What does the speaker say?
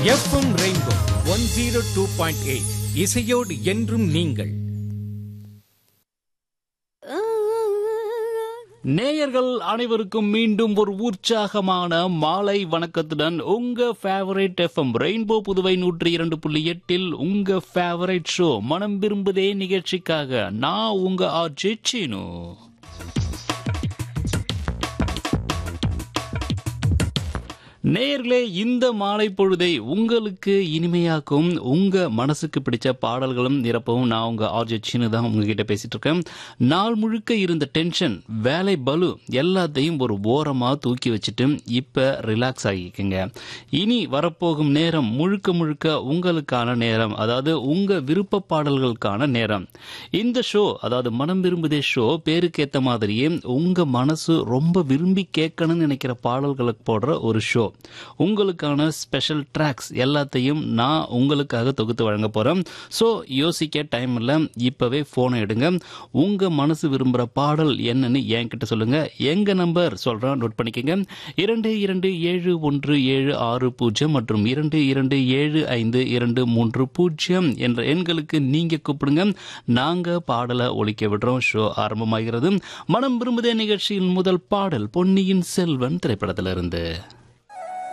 FM rainbow one zero two point eight இசையோடு என்றும் நீங்கள் நேயர்கள் அனைவருக்கும் மீண்டும் ஒரு உற்சாகமான மாலை வணக்கத்துடன் உங்க ஃபேவரட் எஃப்எம் ரெயின்போ புதுவை நூற்றி இரண்டு புள்ளி எட்டில் உங்க ஃபேவரட் ஷோ மனம் விரும்புதே நிகழ்ச்சிக்காக நான் உங்க ஆர்ஜே சீனு நேயர்களே இந்த மாலை பொழுதை உங்களுக்கு இனிமையாக்கும் உங்க மனசுக்கு பிடிச்ச பாடல்களும் நிரப்பவும் நான் உங்க ஆர்ஜே சீனு தான் உங்ககிட்ட பேசிட்டு இருக்கேன் நாள் முழுக்க இருந்த டென்ஷன் வேலை பலு எல்லாத்தையும் ஒரு ஓரமா தூக்கி வச்சுட்டு இப்ப ரிலாக்ஸ் ஆகிக்கங்க இனி வரப்போகும் நேரம் முழுக்க முழுக்க உங்களுக்கான நேரம் அதாவது உங்க விருப்ப பாடல்களுக்கான நேரம் இந்த ஷோ அதாவது மனம் விரும்புதே ஷோ பேருக்கு ஏத்த மாதிரியே உங்க மனசு ரொம்ப விரும்பி கேட்கணும்னு நினைக்கிற பாடல்களுக்கு போடுற ஒரு ஷோ உங்களுக்கான ஸ்பெஷல் ட்ராக்ஸ் எல்லாத்தையும் நான் உங்களுக்காக தொகுத்து வழங்க போறேன் ஸோ யோசிக்க டைம் இல்லை இப்பவே போனை எடுங்க உங்க மனசு விரும்புற பாடல் என்னன்னு என்கிட்ட சொல்லுங்க எங்க நம்பர் சொல்றேன் நோட் பண்ணிக்கங்க இரண்டு இரண்டு ஏழு ஒன்று ஏழு ஆறு பூஜ்ஜியம் மற்றும் இரண்டு இரண்டு ஏழு ஐந்து இரண்டு மூன்று பூஜ்ஜியம் என்ற எண்களுக்கு நீங்க கூப்பிடுங்க நாங்க பாடலை ஒழிக்க விடுறோம் ஷோ ஆரம்பமாகிறது மனம் விரும்புதே நிகழ்ச்சியின் முதல் பாடல் பொன்னியின் செல்வன் திரைப்படத்திலிருந்து